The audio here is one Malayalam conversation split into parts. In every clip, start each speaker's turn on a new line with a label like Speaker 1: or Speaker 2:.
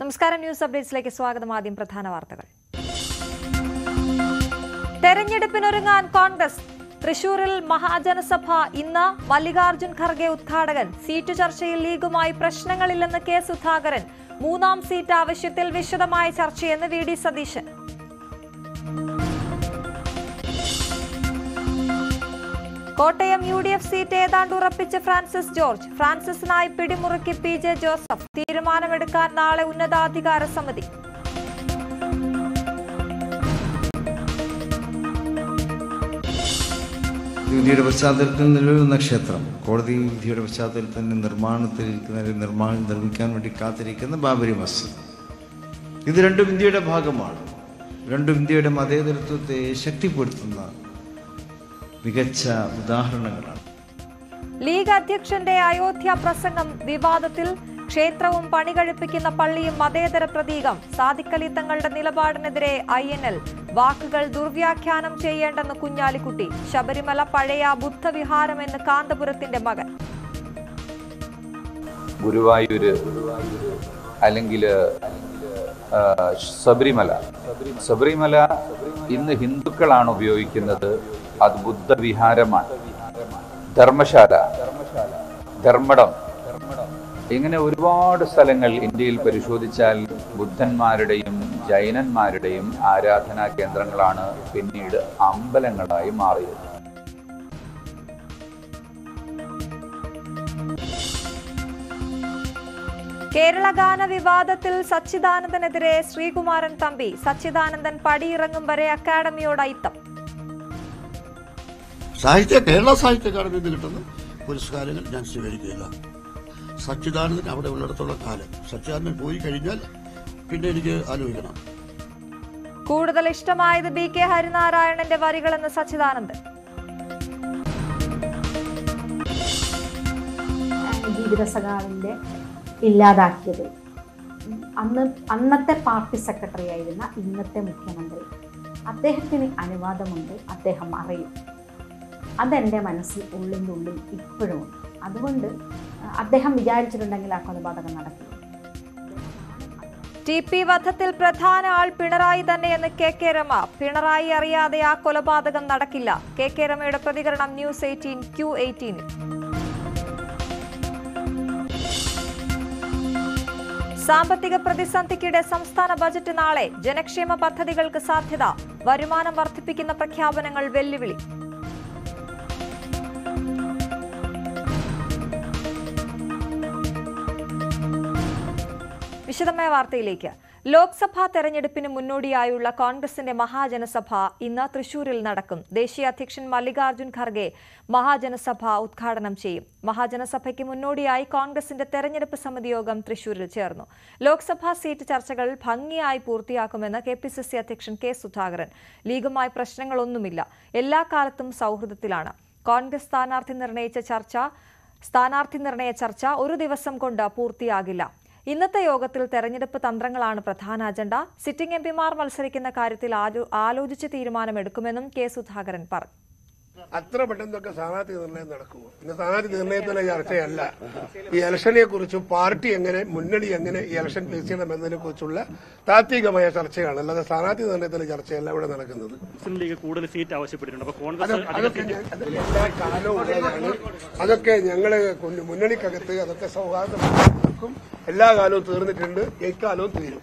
Speaker 1: നമസ്കാരം ന്യൂസ് അപ്ഡേറ്റ്സിലേക്ക് സ്വാഗതം ആദ്യം പ്രധാന വാർത്തകൾ തെരഞ്ഞെടുപ്പിനൊരുങ്ങാൻ കോൺഗ്രസ് തൃശൂരിൽ മഹാജനസഭ ഇന്ന് മല്ലികാർജുൻ ഖർഗെ ഉദ്ഘാടകൻ സീറ്റ് ചർച്ചയിൽ ലീഗുമായി പ്രശ്നങ്ങളില്ലെന്ന് കെ സുധാകരൻ മൂന്നാം സീറ്റ് ആവശ്യത്തിൽ വിശദമായ ചർച്ചയെന്ന് V D Satheesan Kottayam U D F seat ഏതാണ്ട് ഉറപ്പിച്ച് ഫ്രാൻസിസ് ജോർജ് ഫ്രാൻസിസിനായി പിടിമുറുക്കി പി ജെ ജോസഫ് തീരുമാനമെടുക്കാൻ നാളെ ഉന്നതാധികാര സമിതി
Speaker 2: വിധിയുടെ പശ്ചാത്തലത്തിൽ നിലവിലുന്ന ക്ഷേത്രം കോടതി വിധിയുടെ പശ്ചാത്തലത്തിൽ തന്നെ നിർമ്മാണത്തിലിരിക്കുന്ന അല്ലെങ്കിൽ നിർമ്മാണം നിർമ്മിക്കാൻ വേണ്ടി കാത്തിരിക്കുന്ന ബാബരി മസ്ജിദ് ഇത് രണ്ടും ഇന്ത്യയുടെ ഭാഗമാണ് രണ്ടും ഇന്ത്യയുടെ മതേതരത്വത്തെ ശക്തിപ്പെടുത്തുന്ന മികച്ച ഉദാഹരണങ്ങളാണ്
Speaker 1: ലീഗ് അധ്യക്ഷന്റെ അയോധ്യ പ്രസംഗം വിവാദത്തിൽ ക്ഷേത്രവും പണികഴിപ്പിക്കുന്ന പള്ളിയും മതേതര പ്രതീകം സാദിഖലി തങ്ങളുടെ നിലപാടിനെതിരെ ഐ എൻ എൽ വാക്കുകൾ ദുർവ്യാഖ്യാനം ചെയ്യേണ്ടെന്ന് കുഞ്ഞാലിക്കുട്ടി ശബരിമല പഴയ ബുദ്ധവിഹാരമെന്ന് കാന്തപുരത്തിന്റെ മകൻ
Speaker 3: ഗുരുവായൂര് അല്ലെങ്കിൽ ശബരിമല ശബരിമല ഇന്ന് ഹിന്ദുക്കളാണ് ഉപയോഗിക്കുന്നത് അത് ബുദ്ധവിഹാരമാണ് ധർമ്മശാല ധർമ്മടം ഇങ്ങനെ ഒരുപാട് സ്ഥലങ്ങൾ ഇന്ത്യയിൽ പരിശോധിച്ചാൽ ബുദ്ധന്മാരുടെയും ജൈനന്മാരുടെയും ആരാധനാ കേന്ദ്രങ്ങളാണ് പിന്നീട് അമ്പലങ്ങളായി മാറിയത്
Speaker 1: കേരള ഗാന വിവാദത്തിൽ സച്ചിദാനന്ദനെതിരെ ശ്രീകുമാരൻ തമ്പി സച്ചിദാനന്ദൻ പടിയിറങ്ങും വരെ അക്കാദമിയോട് അയിത്തം
Speaker 4: സാഹിത്യ കേരള സാഹിത്യ അക്കാദമിയിൽ നിന്ന് കിട്ടുന്ന പുരസ്കാരങ്ങൾ ഞാൻ സ്വീകരിക്കുകയില്ല സച്ചിദാനന്ദൻ അവിടെ ഉള്ളിടത്തോളം കാലം സച്ചിദാനന്ദൻ പോയി കഴിഞ്ഞാൽ പിന്നെ എനിക്ക് ആലോചിക്കണം
Speaker 1: കൂടുതൽ ഇഷ്ടമായത് ബി കെ ഹരിനാരായണന്റെ വരികളെന്ന് സച്ചിദാനന്ദൻ
Speaker 5: ജീവിതസഖാവിൻ്റെ ഇല്ലാതാക്കിയത് അന്ന് അന്നത്തെ പാർട്ടി സെക്രട്ടറി ആയിരുന്ന ഇന്നത്തെ മുഖ്യമന്ത്രി അദ്ദേഹത്തിന് അനുവാദമുണ്ട് അദ്ദേഹം അറിയും അതെൻ്റെ മനസ്സിൽ ഉള്ളിൻ്റെ ഉള്ളിൽ ഇപ്പോഴും ഉണ്ട് അതുകൊണ്ട് അദ്ദേഹം വിചാരിച്ചിട്ടുണ്ടെങ്കിൽ ആ കൊലപാതകം നടക്കില്ല
Speaker 1: ടി പി വധത്തിൽ പ്രധാന ആൾ പിണറായി തന്നെയെന്ന് കെ കെ രമ പിണറായി അറിയാതെ ആ കൊലപാതകം നടക്കില്ല കെ കെ രമയുടെ പ്രതികരണം ന്യൂസ് എയ്റ്റീൻ ക്യൂ എയ്റ്റീനിൽ സാമ്പത്തിക പ്രതിസന്ധിക്കിടെ സംസ്ഥാന ബജറ്റ് നാളെ ജനക്ഷേമ പദ്ധതികൾക്ക് സാധ്യത വരുമാനം വർദ്ധിപ്പിക്കുന്ന പ്രഖ്യാപനങ്ങൾ വെല്ലുവിളി വിശദമായ വാർത്തയിലേക്ക് ലോക്സഭാ തെരഞ്ഞെടുപ്പിന് മുന്നോടിയായുള്ള കോൺഗ്രസിന്റെ മഹാജനസഭ ഇന്ന് തൃശൂരിൽ നടക്കും ദേശീയ അധ്യക്ഷൻ മല്ലികാർജുൻ ഖർഗെ മഹാജനസഭ ഉദ്ഘാടനം ചെയ്യും മഹാജനസഭയ്ക്ക് മുന്നോടിയായി കോൺഗ്രസിന്റെ തെരഞ്ഞെടുപ്പ് സമിതി യോഗം തൃശൂരിൽ ചേർന്നു ലോക്സഭാ സീറ്റ് ചർച്ചകൾ ഭംഗിയായി പൂർത്തിയാക്കുമെന്ന് കെ പി സി സി അധ്യക്ഷൻ കെ സുധാകരൻ ലീഗുമായി പ്രശ്നങ്ങളൊന്നുമില്ല എല്ലാ കാലത്തും സൗഹൃദത്തിലാണ് കോൺഗ്രസ് സ്ഥാനാർത്ഥി നിർണയിച്ച ചർച്ച സ്ഥാനാർത്ഥി നിർണയ ചർച്ച ഒരു ദിവസം കൊണ്ട് പൂർത്തിയാകില്ല ഇന്നത്തെ യോഗത്തിൽ തെരഞ്ഞെടുപ്പ് തന്ത്രങ്ങളാണ് പ്രധാന അജണ്ട സിറ്റിംഗ് എംപിമാർ മത്സരിക്കുന്ന കാര്യത്തിൽ ആലോ- ആലോചിച്ച് തീരുമാനമെടുക്കുമെന്നും കെ സുധാകരൻ പറഞ്ഞു
Speaker 6: അത്ര പെട്ടെന്നൊക്കെ സ്ഥാനാർത്ഥി നിർണയം നടക്കുമോ ഇന്ന് സ്ഥാനാർത്ഥി നിർണയത്തിലെ ചർച്ചയല്ല ഈ ഇലക്ഷനെ കുറിച്ചും പാർട്ടി എങ്ങനെ മുന്നണി എങ്ങനെ ഈ ഇലക്ഷൻ ഫേസ് ചെയ്യണം എന്നതിനെ കുറിച്ചുള്ള താത്വികമായ ചർച്ചയാണ് അല്ലാതെ സ്ഥാനാർത്ഥി നിർണയത്തിലെ ചർച്ചയല്ല ഇവിടെ നടക്കുന്നത്
Speaker 7: മുസ്ലിം ലീഗ് കൂടുതൽ സീറ്റ് ആവശ്യപ്പെട്ടിട്ടുണ്ട് അപ്പൊ കോൺഗ്രസ്
Speaker 6: അതൊക്കെ
Speaker 7: അധിക
Speaker 6: അതൊക്കെ
Speaker 7: സീറ്റ്
Speaker 6: ഞ- അത് എല്ലാ കാലവും ഉള്ളതാണ് അതൊക്കെ ഞങ്ങള് കൊണ്ട് മുന്നണിക്കകത്ത് അതൊക്കെ സൗഹാർദ്ദം എല്ലാ കാലവും തീർന്നിട്ടുണ്ട് എക്കാലവും തീരും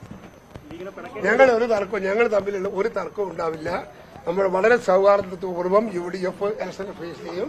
Speaker 6: ഞങ്ങൾ ഒരു തർക്കവും ഞങ്ങൾ തമ്മിലുള്ള ഒരു തർക്കവും ഉണ്ടാവില്ല നമ്മൾ വളരെ സൗഹാർദ്ദപൂർവ്വം U D F election face ചെയ്യും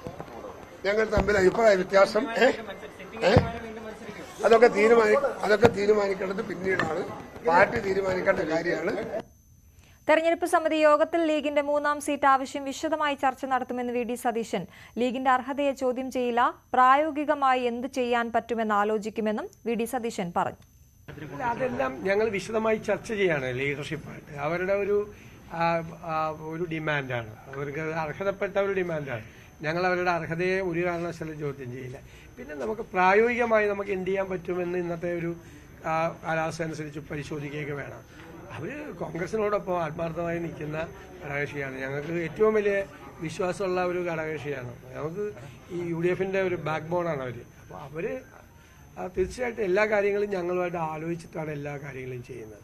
Speaker 6: ഞങ്ങൾ തമ്മിൽ അഭിപ്രായ വ്യത്യാസം ഏ? ഏ? അതൊക്കെ തീരുമാനി അതൊക്കെ തീരുമാനിക്കേണ്ടത് പിന്നീടാണ് പാർട്ടി തീരുമാനിക്കേണ്ട കാര്യമാണ്
Speaker 1: തെരഞ്ഞെടുപ്പ് സമിതി യോഗത്തിൽ ലീഗിന്റെ മൂന്നാം സീറ്റ് ആവശ്യം വിശദമായി ചർച്ച നടത്തുമെന്ന് വി ഡി സതീശൻ ലീഗിന്റെ അർഹതയെ ചോദ്യം ചെയ്യില്ല പ്രായോഗികമായി എന്ത് ചെയ്യാൻ പറ്റുമെന്ന് ആലോചിക്കുമെന്നും വി ഡി സതീശൻ പറഞ്ഞു
Speaker 8: അല്ല, അതെല്ലാം ഞങ്ങൾ വിശദമായി ചർച്ച ചെയ്യാണ് ലീഡർഷിപ്പായിട്ട് അവരുടെ ഒരു ആ, ആ, ഒരു ഡിമാൻഡാണ് അവർക്ക് അർഹതപ്പെട്ട ഒരു ഡിമാൻഡാണ് ഞങ്ങൾ അവരുടെ അർഹതയെ ഒരു കാരണവശാലും ചോദ്യം ചെയ്യില്ല പിന്നെ നമുക്ക് പ്രായോഗികമായി നമുക്ക് എന്ത് ചെയ്യാൻ പറ്റുമെന്ന് ഇന്നത്തെ ഒരു ആ, കാലാവസ്ഥ അനുസരിച്ച് പരിശോധിക്കുകയൊക്കെ വേണം അവർ കോൺഗ്രസിനോടൊപ്പം ആത്മാർത്ഥമായി നിൽക്കുന്ന ഘടകകക്ഷിയാണ് ഞങ്ങൾക്ക് ഏറ്റവും വലിയ വിശ്വാസമുള്ള ഒരു ഘടകകക്ഷിയാണ് നമുക്ക് ഈ യു ഡി എഫിൻ്റെ ഒരു ബാക്ക് ബോണാണ് അവർ അപ്പോൾ അവർ ആ, തീർച്ചയായിട്ടും എല്ലാ കാര്യങ്ങളും ഞങ്ങളുമായിട്ട് ആലോചിച്ചിട്ടാണ് എല്ലാ കാര്യങ്ങളും ചെയ്യുന്നത്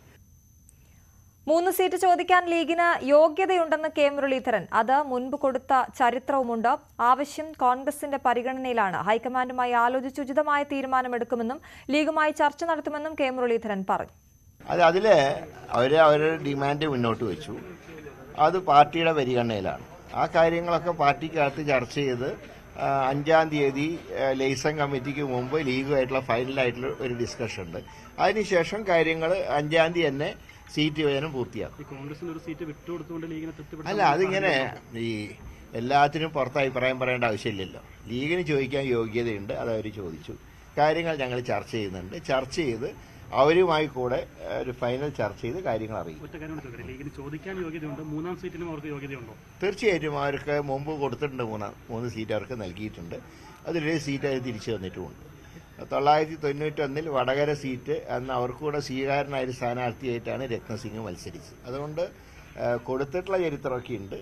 Speaker 1: മൂന്ന് സീറ്റ് ചോദിക്കാൻ ലീഗിന് യോഗ്യതയുണ്ടെന്ന് കെ മുരളീധരൻ അത് മുൻപ് കൊടുത്ത ചരിത്രവുമുണ്ട് ആവശ്യം കോൺഗ്രസിന്റെ പരിഗണനയിലാണ് ഹൈക്കമാൻഡുമായി ആലോചിച്ച് ഉചിതമായ തീരുമാനമെടുക്കുമെന്നും ലീഗുമായി ചർച്ച നടത്തുമെന്നും കെ മുരളീധരൻ പറഞ്ഞു
Speaker 9: അത് അതിൽ അവർ അവരുടെ ഡിമാൻഡ് മുന്നോട്ട് വെച്ചു അത് പാർട്ടിയുടെ പരിഗണനയിലാണ് ആ കാര്യങ്ങളൊക്കെ പാർട്ടിക്കകത്ത് ചർച്ച ചെയ്ത് ആ, അഞ്ചാം തീയതി ആ, ലൈസൺ കമ്മിറ്റിക്ക് മുമ്പ് ലീഗുമായിട്ടുള്ള ഫൈനലായിട്ടുള്ള ഒരു ഡിസ്കഷൻ ഉണ്ട് അതിനുശേഷം കാര്യങ്ങൾ അഞ്ചാം തീയതി തന്നെ സീറ്റ് വിഭജനം പൂർത്തിയാക്കും
Speaker 7: ഈ കോൺഗ്രസിന് ഒരു സീറ്റ് വിട്ടുകൊടുത്തുകൊണ്ട് ലീഗിനെ തൃപ്തിപ്പെടുത്താൻ
Speaker 9: അല്ല അതിങ്ങനെ ഈ എല്ലാത്തിനും പുറത്ത് അഭിപ്രായം പറയേണ്ട ആവശ്യമില്ലല്ലോ ലീഗിന് ചോദിക്കാൻ യോഗ്യതയുണ്ട് അത് അവർ ചോദിച്ചു കാര്യങ്ങൾ ഞങ്ങൾ ചർച്ച ചെയ്യുന്നുണ്ട് ചർച്ച ചെയ്ത് അവരുമായി കൂടെ ഏഹ്, ഒരു ഫൈനൽ ചർച്ച ചെയ്ത് കാര്യങ്ങൾ അറിയിക്കും
Speaker 7: ഒറ്റ കാര്യം ചോദിക്കട്ടെ ലീഗിന് ചോദിക്കാൻ യോഗ്യതയുണ്ട് മൂന്നാം സീറ്റിനും അവർക്ക് യോഗ്യതയുണ്ടോ
Speaker 9: തീർച്ചയായിട്ടും അവർക്ക് മുമ്പ് കൊടുത്തിട്ടുണ്ട് മൂന്നാം മൂന്ന് സീറ്റ് അവർക്ക് നൽകിയിട്ടുണ്ട് അതിലൊരു സീറ്റ് അത് തിരിച്ചു തന്നിട്ടുമുണ്ട് തൊള്ളായിരത്തി തൊണ്ണൂറ്റൊന്നിൽ വടകര സീറ്റ് അന്ന് അവർക്കൂടെ സ്വീകാരനായ ഒരു സ്ഥാനാർത്ഥിയായിട്ടാണ് രത്നസിംഗ് മത്സരിച്ചത് അതുകൊണ്ട് ഏഹ്, കൊടുത്തിട്ടുള്ള ചരിത്രമൊക്കെ ഉണ്ട്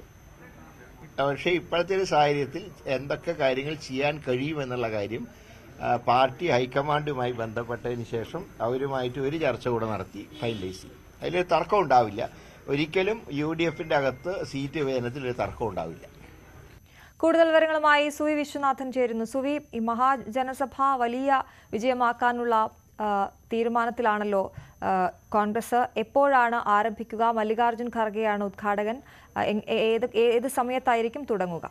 Speaker 9: പക്ഷേ ഇപ്പോഴത്തെ ഒരു സാഹചര്യത്തിൽ എന്തൊക്കെ കാര്യങ്ങൾ ചെയ്യാൻ കഴിയുമെന്നുള്ള കാര്യം ആ, പാർട്ടി ഹൈക്കമാൻഡുമായി ബന്ധപ്പെട്ടതിന് ശേഷം അവരുമായിട്ട് ഒരു ചർച്ച കൂടെ നടത്തി ഫൈനലൈസ് ചെയ്യും അതിൽ തർക്കം ഉണ്ടാവില്ല ഒരിക്കലും യു ഡി എഫിന്റെ അകത്ത് സീറ്റ് വിഭജനത്തിൽ ഒരു തർക്കം ഉണ്ടാവില്ല
Speaker 1: കൂടുതൽ വിവരങ്ങളുമായി സുവി വിശ്വനാഥൻ ചേരുന്നു സുവി ഈ മഹാജനസഭ വലിയ വിജയമാക്കാനുള്ള ആ, തീരുമാനത്തിലാണല്ലോ ആ, കോൺഗ്രസ് എപ്പോഴാണ് ആരംഭിക്കുക മല്ലികാർജ്ജുൻ ഖർഗെയാണ് ഉദ്ഘാടകൻ ആ, എങ്- ഏത് ഏത് സമയത്തായിരിക്കും തുടങ്ങുക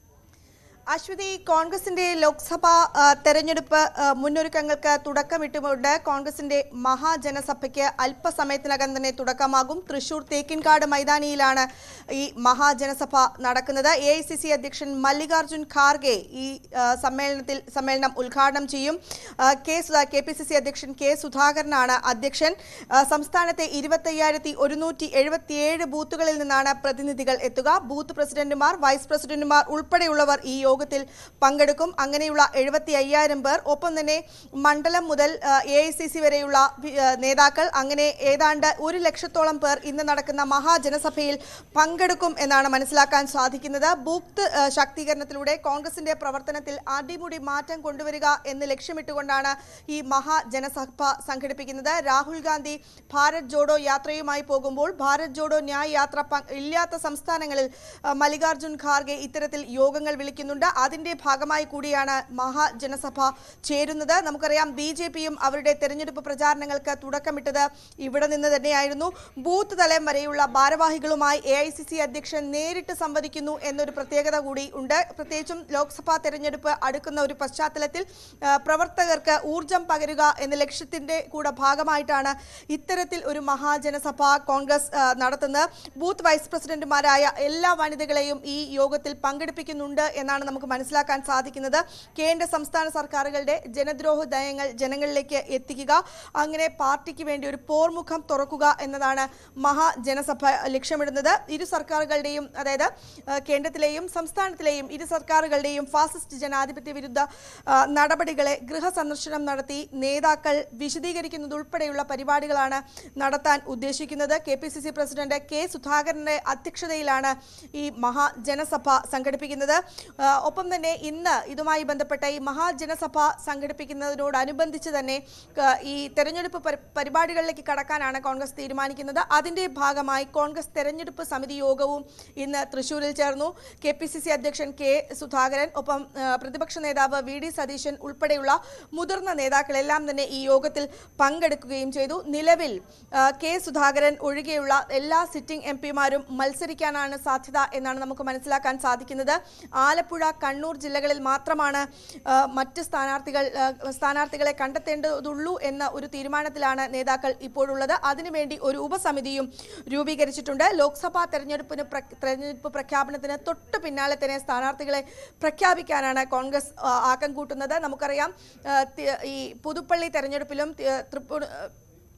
Speaker 10: അശ്വതി കോൺഗ്രസിന്റെ ലോക്സഭാ ആ, തെരഞ്ഞെടുപ്പ് ആ, മുന്നൊരുക്കങ്ങൾക്ക് തുടക്കമിട്ടുകൊണ്ട് കോൺഗ്രസിന്റെ മഹാജനസഭയ്ക്ക് അല്പസമയത്തിനകം തന്നെ തുടക്കമാകും തൃശൂർ തേക്കിൻകാട് മൈതാനിയിലാണ് ഈ മഹാജനസഭ നടക്കുന്നത് എ ഐ സി സി അധ്യക്ഷൻ മല്ലികാർജ്ജുൻ ഖാർഗെ ഈ ആ, സമ്മേളനത്തിൽ സമ്മേളനം ഉദ്ഘാടനം ചെയ്യും ആ, K Sudha K P C C അധ്യക്ഷൻ കെ സുധാകരനാണ് അധ്യക്ഷൻ ആ, സംസ്ഥാനത്തെ ഇരുപത്തയ്യായിരത്തി ഒരുന്നൂറ്റി എഴുപത്തിയേഴ് ബൂത്തുകളിൽ നിന്നാണ് പ്രതിനിധികൾ എത്തുക ബൂത്ത് പ്രസിഡന്റുമാർ വൈസ് പ്രസിഡന്റുമാർ ഉൾപ്പെടെയുള്ളവർ ഈ യോഗത്തിൽ പങ്കെടുക്കും അങ്ങനെയുള്ള എഴുപത്തി അയ്യായിരം പേർ ഒപ്പം തന്നെ മണ്ഡലം മുതൽ എ ഐ സി സി വരെയുള്ള വി- ആ, നേതാക്കൾ അങ്ങനെ ഏതാണ്ട് ഒരു ലക്ഷത്തോളം പേർ ഇന്ന് നടക്കുന്ന മഹാജനസഭയിൽ പങ്കെടുക്കും എന്നാണ് മനസ്സിലാക്കാൻ സാധിക്കുന്നത് ബൂത്ത് ആ, ശാക്തീകരണത്തിലൂടെ കോൺഗ്രസിന്റെ പ്രവർത്തനത്തിൽ അടിമുടി മാറ്റം കൊണ്ടുവരിക എന്ന് ലക്ഷ്യമിട്ടുകൊണ്ടാണ് ഈ മഹാജനസഭ സംഘടിപ്പിക്കുന്നത് രാഹുൽ ഗാന്ധി ഭാരത് ജോഡോ യാത്രയുമായി പോകുമ്പോൾ ഭാരത് ജോഡോ ന്യായ് യാത്ര പ- ഇല്ലാത്ത സംസ്ഥാനങ്ങളിൽ ആ, മല്ലികാർജ്ജുൻ ഖാർഗെ ഇത്തരത്തിൽ യോഗങ്ങൾ വിളിക്കുന്നുണ്ട് അതിന്റെ ഭാഗമായി കൂടിയാണ് മഹാജനസഭ ചേരുന്നത് നമുക്കറിയാം ബി ജെ പിയും അവരുടെ തെരഞ്ഞെടുപ്പ് പ്രചാരണങ്ങൾക്ക് തുടക്കമിട്ടത് ഇവിടെ നിന്ന് തന്നെയായിരുന്നു ബൂത്ത് തലം വരെയുള്ള ഭാരവാഹികളുമായി എ ഐ സി സി അധ്യക്ഷൻ നേരിട്ട് സംവദിക്കുന്നു എന്നൊരു പ്രത്യേകത കൂടി ഉണ്ട് പ്രത്യേകിച്ചും ലോക്സഭാ തെരഞ്ഞെടുപ്പ് അടുക്കുന്ന ഒരു പശ്ചാത്തലത്തിൽ ആ, പ്രവർത്തകർക്ക് ഊർജം പകരുക എന്ന ലക്ഷ്യത്തിന്റെ കൂടെ ഭാഗമായിട്ടാണ് ഇത്തരത്തിൽ ഒരു മഹാജനസഭ കോൺഗ്രസ് ആ, നടത്തുന്നത് ബൂത്ത് വൈസ് പ്രസിഡന്റുമാരായ എല്ലാ വനിതകളെയും ഈ യോഗത്തിൽ പങ്കെടുപ്പിക്കുന്നുണ്ട് എന്നാണ് നമുക്ക് മനസ്സിലാക്കാൻ സാധിക്കുന്നത് കേന്ദ്ര സംസ്ഥാന സർക്കാരുകളുടെ ജനദ്രോഹ നയങ്ങൾ ജനങ്ങളിലേക്ക് എത്തിക്കുക അങ്ങനെ പാർട്ടിക്ക് വേണ്ടി ഒരു പോർമുഖം തുറക്കുക എന്നതാണ് മഹാജനസഭ ലക്ഷ്യമിടുന്നത് ഇരു സർക്കാരുകളുടെയും അതായത് ആ, കേന്ദ്രത്തിലെയും സംസ്ഥാനത്തിലെയും ഇരു സർക്കാരുകളുടെയും ഫാസിസ്റ്റ് ജനാധിപത്യ വിരുദ്ധ ആ, നടപടികളെ ഗൃഹസന്ദർശനം നടത്തി നേതാക്കൾ വിശദീകരിക്കുന്നത് ഉൾപ്പെടെയുള്ള പരിപാടികളാണ് നടത്താൻ ഉദ്ദേശിക്കുന്നത് K P C C president K സുധാകരന്റെ അധ്യക്ഷതയിലാണ് ഈ മഹാജനസഭ സംഘടിപ്പിക്കുന്നത് ആ, ഒപ്പം തന്നെ ഇന്ന് ഇതുമായി ബന്ധപ്പെട്ട ഈ മഹാജനസഭ സംഘടിപ്പിക്കുന്നതിനോടനുബന്ധിച്ച് തന്നെ ആ, ഈ തെരഞ്ഞെടുപ്പ് പരി- പരിപാടികളിലേക്ക് കടക്കാനാണ് കോൺഗ്രസ് തീരുമാനിക്കുന്നത് അതിന്റെ ഭാഗമായി കോൺഗ്രസ് തെരഞ്ഞെടുപ്പ് സമിതി യോഗവും ഇന്ന് തൃശൂരിൽ ചേർന്നു കെ പി സി സി അധ്യക്ഷൻ കെ സുധാകരൻ ഒപ്പം ആ, പ്രതിപക്ഷ നേതാവ് വി ഡി സതീശൻ ഉൾപ്പെടെയുള്ള മുതിർന്ന നേതാക്കളെല്ലാം തന്നെ ഈ യോഗത്തിൽ പങ്കെടുക്കുകയും ചെയ്തു നിലവിൽ ആ, കെ സുധാകരൻ ഒഴികെയുള്ള എല്ലാ സിറ്റിംഗ് എം പിമാരും മത്സരിക്കാനാണ് സാധ്യത എന്നാണ് നമുക്ക് മനസ്സിലാക്കാൻ സാധിക്കുന്നത് ആലപ്പുഴ കണ്ണൂർ ജില്ലകളിൽ മാത്രമാണ് ആ, മറ്റ് സ്ഥാനാർത്ഥികൾ ആ, സ്ഥാനാർത്ഥികളെ കണ്ടെത്തേണ്ടതുള്ളൂ എന്ന ഒരു തീരുമാനത്തിലാണ് നേതാക്കൾ ഇപ്പോഴുള്ളത് അതിനുവേണ്ടി ഒരു ഉപസമിതിയും രൂപീകരിച്ചിട്ടുണ്ട് ലോക്സഭാ തെരഞ്ഞെടുപ്പിന് പ്ര- തെരഞ്ഞെടുപ്പ് പ്രഖ്യാപനത്തിന് തൊട്ട് പിന്നാലെ തന്നെ സ്ഥാനാർത്ഥികളെ പ്രഖ്യാപിക്കാനാണ് കോൺഗ്രസ് ആ, ആക്കം കൂട്ടുന്നത് നമുക്കറിയാം ആ, തി- ഈ പുതുപ്പള്ളി തെരഞ്ഞെടുപ്പിലും തി- തൃപ്പൂർ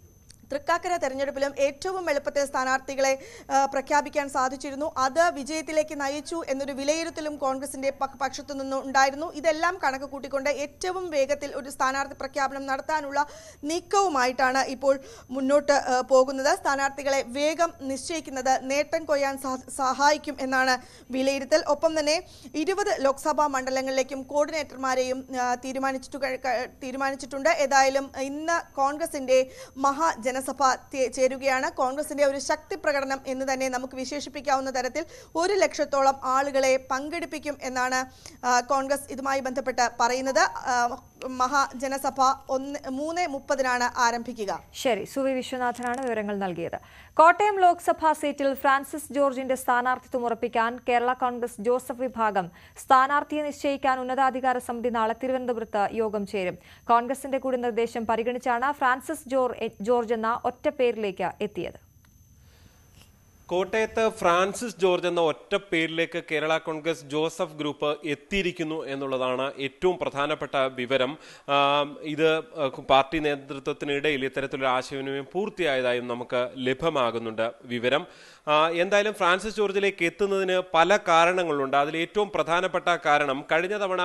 Speaker 10: തൃക്കാക്കര തെരഞ്ഞെടുപ്പിലും ഏറ്റവും എളുപ്പത്തിൽ സ്ഥാനാർത്ഥികളെ ആ, പ്രഖ്യാപിക്കാൻ സാധിച്ചിരുന്നു അത് വിജയത്തിലേക്ക് നയിച്ചു എന്നൊരു വിലയിരുത്തലും കോൺഗ്രസിന്റെ പ- പക്ഷത്തു നിന്ന് ഉണ്ടായിരുന്നു ഇതെല്ലാം കണക്ക് കൂട്ടിക്കൊണ്ട് ഏറ്റവും വേഗത്തിൽ ഒരു സ്ഥാനാർത്ഥി പ്രഖ്യാപനം നടത്താനുള്ള നീക്കവുമായിട്ടാണ് ഇപ്പോൾ മുന്നോട്ട് ആ, പോകുന്നത് സ്ഥാനാർത്ഥികളെ വേഗം നിശ്ചയിക്കുന്നത് നേട്ടം കൊയ്യാൻ സാ- സഹായിക്കും എന്നാണ് വിലയിരുത്തൽ ഒപ്പം തന്നെ ഇരുപത് ലോക്സഭാ മണ്ഡലങ്ങളിലേക്കും കോർഡിനേറ്റർമാരെയും ആ, തീരുമാനിച്ചിട്ടു കഴി- ക- തീരുമാനിച്ചിട്ടുണ്ട് ഏതായാലും ഇന്ന് കോൺഗ്രസിന്റെ മഹാജനസഭ തേ- ചേരുകയാണ് കോൺഗ്രസിന്റെ ഒരു ശക്തി പ്രകടനം എന്ന് തന്നെ നമുക്ക് വിശേഷിപ്പിക്കാവുന്ന തരത്തിൽ ഒരു ലക്ഷത്തോളം ആളുകളെ പങ്കെടുപ്പിക്കും എന്നാണ് ആ, കോൺഗ്രസ് ഇതുമായി ബന്ധപ്പെട്ട് പറയുന്നത് ആ, മഹാജനസഭ ഒന്ന് മൂന്ന് മുപ്പതിനാണ് ആരംഭിക്കുക
Speaker 1: ശരി സുവി വിശ്വനാഥനാണ് വിവരങ്ങൾ നൽകിയത് കോട്ടയം ലോക്സഭാ സീറ്റിൽ ഫ്രാൻസിസ് ജോർജിന്റെ സ്ഥാനാർത്ഥിത്വം ഉറപ്പിക്കാൻ കേരള കോൺഗ്രസ് ജോസഫ് വിഭാഗം സ്ഥാനാർത്ഥിയെ നിശ്ചയിക്കാൻ ഉന്നതാധികാര സമിതി നാളെ തിരുവനന്തപുരത്ത് യോഗം ചേരും കോൺഗ്രസിന്റെ കൂടി നിർദ്ദേശം പരിഗണിച്ചാണ് ഫ്രാൻസിസ് ജോർ ജോർജ് എന്ന ഒറ്റ പേരിലേക്ക് എത്തിയത്
Speaker 11: കോട്ടയത്ത് ഫ്രാൻസിസ് ജോർജ് എന്ന ഒറ്റ പേരിലേക്ക് കേരള കോൺഗ്രസ് ജോസഫ് ഗ്രൂപ്പ് എത്തിയിരിക്കുന്നു എന്നുള്ളതാണ് ഏറ്റവും പ്രധാനപ്പെട്ട വിവരം ആം, ഇത് അഹ് പാർട്ടി നേതൃത്വത്തിനിടയിൽ ഇത്തരത്തിലൊരു ആശയവിനിമയം പൂർത്തിയായതായും നമുക്ക് ലഭ്യമാകുന്നുണ്ട് വിവരം ആ, എന്തായാലും ഫ്രാൻസിസ് ജോർജിലേക്ക് എത്തുന്നതിന് പല കാരണങ്ങളുണ്ട് അതിൽ ഏറ്റവും പ്രധാനപ്പെട്ട കാരണം കഴിഞ്ഞ തവണ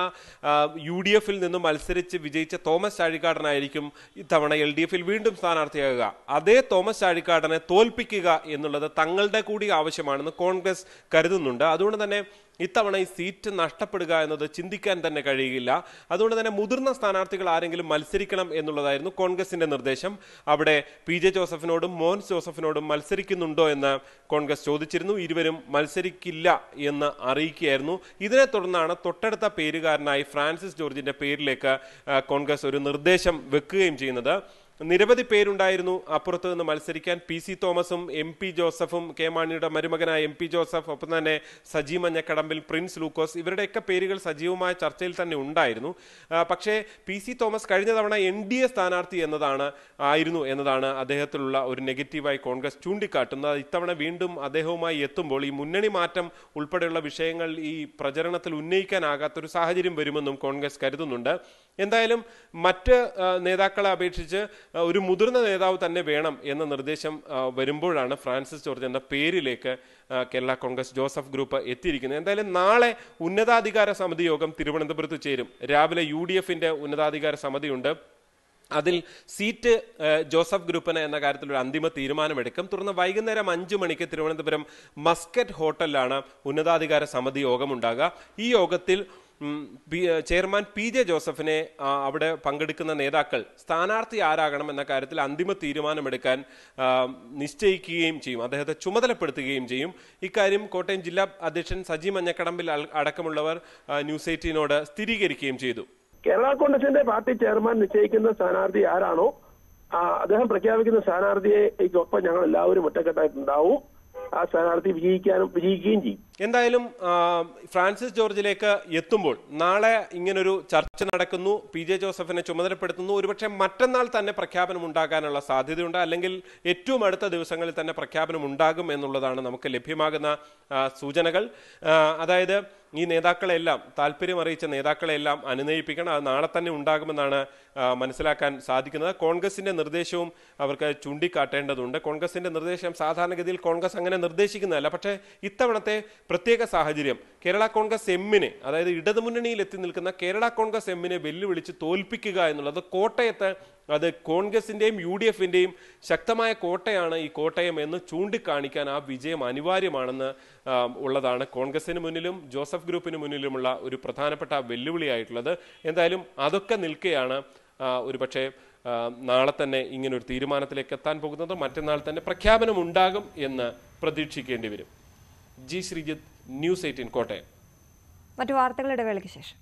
Speaker 11: യു ഡി എഫിൽ നിന്നും മത്സരിച്ച് വിജയിച്ച തോമസ് ചാഴിക്കാടനായിരിക്കും ഇത്തവണ എൽ ഡി എഫിൽ വീണ്ടും സ്ഥാനാർത്ഥിയാകുക അതേ തോമസ് ചാഴിക്കാടനെ തോൽപ്പിക്കുക എന്നുള്ളത് തങ്ങളുടെ കൂടി ആവശ്യമാണെന്ന് കോൺഗ്രസ് കരുതുന്നുണ്ട് അതുകൊണ്ട് തന്നെ ഇത്തവണ ഈ സീറ്റ് നഷ്ടപ്പെടുക എന്നത് ചിന്തിക്കാൻ തന്നെ കഴിയുകയില്ല അതുകൊണ്ട് തന്നെ മുതിർന്ന സ്ഥാനാർത്ഥികൾ ആരെങ്കിലും മത്സരിക്കണം എന്നുള്ളതായിരുന്നു കോൺഗ്രസിന്റെ നിർദ്ദേശം അവിടെ പി ജെ ജോസഫിനോടും മോഹൻസ് ജോസഫിനോടും മത്സരിക്കുന്നുണ്ടോ എന്ന് കോൺഗ്രസ് ചോദിച്ചിരുന്നു ഇരുവരും മത്സരിക്കില്ല എന്ന് അറിയിക്കുകയായിരുന്നു ഇതിനെ തുടർന്നാണ് തൊട്ടടുത്ത പേരുകാരനായി ഫ്രാൻസിസ് ജോർജിന്റെ പേരിലേക്ക് ആ, കോൺഗ്രസ് ഒരു നിർദ്ദേശം വെക്കുകയും ചെയ്യുന്നത് നിരവധി പേരുണ്ടായിരുന്നു അപ്പുറത്ത് നിന്ന് മത്സരിക്കാൻ പി സി തോമസും എം പി ജോസഫും കെ മാണിയുടെ മരുമകനായ എം പി ജോസഫ് ഒപ്പം തന്നെ സജി മഞ്ഞക്കടമ്പിൽ പ്രിൻസ് ലൂക്കോസ് ഇവരുടെയൊക്കെ പേരുകൾ സജീവമായ ചർച്ചയിൽ തന്നെ ഉണ്ടായിരുന്നു ആ, പക്ഷേ പി സി തോമസ് കഴിഞ്ഞ തവണ എൻ ഡി എ സ്ഥാനാർത്ഥി എന്നതാണ് ആയിരുന്നു എന്നതാണ് അദ്ദേഹത്തിലുള്ള ഒരു നെഗറ്റീവായി കോൺഗ്രസ് ചൂണ്ടിക്കാട്ടുന്നത് ഇത്തവണ വീണ്ടും അദ്ദേഹവുമായി എത്തുമ്പോൾ ഈ മുന്നണി മാറ്റം ഉൾപ്പെടെയുള്ള വിഷയങ്ങൾ ഈ പ്രചരണത്തിൽ ഉന്നയിക്കാനാകാത്തൊരു സാഹചര്യം വരുമെന്നും കോൺഗ്രസ് കരുതുന്നുണ്ട് എന്തായാലും മറ്റ് ആ, നേതാക്കളെ അപേക്ഷിച്ച് ആ, ഒരു മുതിർന്ന നേതാവ് തന്നെ വേണം എന്ന നിർദ്ദേശം ആ, വരുമ്പോഴാണ് ഫ്രാൻസിസ് ജോർജ് എന്ന പേരിലേക്ക് ആ, കേരള കോൺഗ്രസ് ജോസഫ് ഗ്രൂപ്പ് എത്തിയിരിക്കുന്നത് എന്തായാലും നാളെ ഉന്നതാധികാര സമിതി യോഗം തിരുവനന്തപുരത്ത് ചേരും രാവിലെ യു ഡി എഫിന്റെ ഉന്നതാധികാര സമിതിയുണ്ട് അതിൽ സീറ്റ് ഏഹ്, ജോസഫ് ഗ്രൂപ്പിന് എന്ന കാര്യത്തിൽ ഒരു അന്തിമ തീരുമാനമെടുക്കും തുടർന്ന് വൈകുന്നേരം അഞ്ചു മണിക്ക് തിരുവനന്തപുരം മസ്കറ്റ് ഹോട്ടലിലാണ് ഉന്നതാധികാര സമിതി യോഗമുണ്ടാകുക ഈ യോഗത്തിൽ ഉം, പി- ഏഹ്, ചെയർമാൻ പി ജെ ജോസഫിനെ ആ, അവിടെ പങ്കെടുക്കുന്ന നേതാക്കൾ സ്ഥാനാർത്ഥി ആരാകണം എന്ന കാര്യത്തിൽ അന്തിമ തീരുമാനമെടുക്കാൻ ആ, നിശ്ചയിക്കുകയും ചെയ്യും അദ്ദേഹത്തെ ചുമതലപ്പെടുത്തുകയും ചെയ്യും ഇക്കാര്യം കോട്ടയം ജില്ലാ അധ്യക്ഷൻ സജി മഞ്ഞക്കടമ്പിൽ അൽ- അടക്കമുള്ളവർ ആ, ന്യൂസ് എയ്റ്റീനോട് സ്ഥിരീകരിക്കുകയും ചെയ്തു
Speaker 12: കേരള കോൺഗ്രസിന്റെ പാർട്ടി ചെയർമാൻ നിശ്ചയിക്കുന്ന സ്ഥാനാർത്ഥി ആരാണോ ആ, അദ്ദേഹം പ്രഖ്യാപിക്കുന്ന സ്ഥാനാർത്ഥിയെക്കൊപ്പം ഞങ്ങൾ എല്ലാവരും ഒറ്റക്കെട്ടായിട്ടുണ്ടാവും ആ സ്ഥാനാർത്ഥി വിജയിക്കാനും വിജയിക്കുകയും ചെയ്യും
Speaker 11: എന്തായാലും ആ, ഫ്രാൻസിസ് ജോർജിലേക്ക് എത്തുമ്പോൾ നാളെ ഇങ്ങനൊരു ചർച്ച നടക്കുന്നു പി ജെ ജോസഫിനെ ചുമതലപ്പെടുത്തുന്നു ഒരുപക്ഷെ മറ്റന്നാൾ തന്നെ പ്രഖ്യാപനം ഉണ്ടാകാനുള്ള സാധ്യതയുണ്ട് അല്ലെങ്കിൽ ഏറ്റവും അടുത്ത ദിവസങ്ങളിൽ തന്നെ പ്രഖ്യാപനം ഉണ്ടാകും എന്നുള്ളതാണ് നമുക്ക് ലഭ്യമാകുന്ന ആ, സൂചനകൾ ആ, അതായത് ഈ നേതാക്കളെല്ലാം താല്പര്യം അറിയിച്ച നേതാക്കളെല്ലാം അനുനയിപ്പിക്കണം അത് നാളെ തന്നെ ഉണ്ടാകുമെന്നാണ് ആ, മനസ്സിലാക്കാൻ സാധിക്കുന്നത് കോൺഗ്രസിന്റെ നിർദ്ദേശവും അവർക്ക് ചൂണ്ടിക്കാട്ടേണ്ടതുണ്ട് കോൺഗ്രസിന്റെ നിർദ്ദേശം സാധാരണഗതിയിൽ കോൺഗ്രസ് അങ്ങനെ നിർദ്ദേശിക്കുന്നതല്ല പക്ഷേ ഇത്തവണത്തെ പ്രത്യേക സാഹചര്യം കേരള കോൺഗ്രസ് എമ്മിനെ അതായത് ഇടതുമുന്നണിയിൽ എത്തി നിൽക്കുന്ന കേരള കോൺഗ്രസ് എമ്മിനെ വെല്ലുവിളിച്ച് തോൽപ്പിക്കുക എന്നുള്ളത് കോട്ടയത്ത് അത് കോൺഗ്രസിന്റെയും യു ഡി എഫിന്റെയും ശക്തമായ കോട്ടയാണ് ഈ കോട്ടയം എന്ന് ചൂണ്ടിക്കാണിക്കാൻ ആ വിജയം അനിവാര്യമാണെന്ന് ആ, ഉള്ളതാണ് കോൺഗ്രസിന് മുന്നിലും ജോസഫ് ഗ്രൂപ്പിന് മുന്നിലുമുള്ള ഒരു പ്രധാനപ്പെട്ട വെല്ലുവിളിയായിട്ടുള്ളത് എന്തായാലും അതൊക്കെ നിൽക്കെയാണ് ആ, ഒരുപക്ഷെ ആ, നാളെ തന്നെ ഇങ്ങനെ ഒരു തീരുമാനത്തിലേക്ക് എത്താൻ പോകുന്നത് മറ്റന്നാൾ തന്നെ പ്രഖ്യാപനം ഉണ്ടാകും എന്ന് പ്രതീക്ഷിക്കേണ്ടി വരും G Sreejith news eighteen Kottayam
Speaker 1: മറ്റു വാർത്തകളുടെ ഇടവേളയ്ക്ക് ശേഷം